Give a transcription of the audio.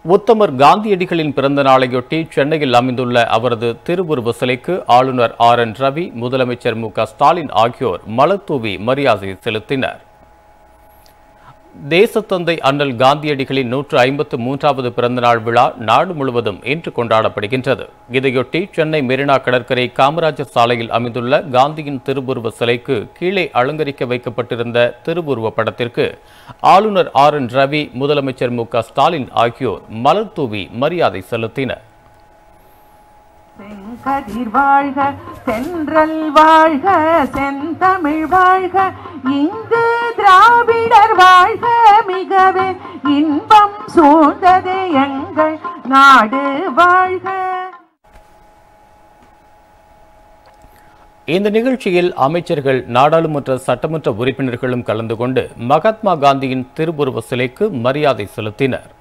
உத்தமர் காந்தியடிகளின் பிறந்த நாளையொட்டி சென்னையில் அமைந்துள்ள அவரது திருவுருவ சிலைக்கு ஆளுநர் ஆர் என் ரவி முதலமைச்சர் மு க ஸ்டாலின் ஆகியோர் மலர்தூவி மரியாதை செலுத்தினர் தேசத்தந்தை அண்ணல் காந்தியடிகளின் நூற்று ஐம்பத்து மூன்றாவது பிறந்தநாள் விழா நாடு முழுவதும் இன்று கொண்டாடப்படுகின்றது இதையொட்டி சென்னை மெரினா கடற்கரை காமராஜர் சாலையில் அமைந்துள்ள காந்தியின் திருவுருவ சிலைக்கு கீழே அலங்கரிக்க வைக்கப்பட்டிருந்த திருவுருவ படத்திற்கு ஆளுநர் ஆர் என் ரவி முதலமைச்சர் மு க ஸ்டாலின் ஆகியோர் மலர் தூவி மரியாதை செலுத்தினர் செங்கதிர் வாழ்க சென்றல் வாழ்க செந்தமிழ் வாழ்க இங்கு திராவிடர் வாழ்க மிகவே இன்பம் சூழ்ந்தது எங்கள் நாடு வாழ்க இந்த நிகழ்ச்சியில் அமைச்சர்கள் நாடாளுமன்ற சட்டமன்ற உறுப்பினர்களும் கலந்து கொண்டு மகாத்மா காந்தியின் திருவுருவ சிலைக்கு மரியாதை செலுத்தினர்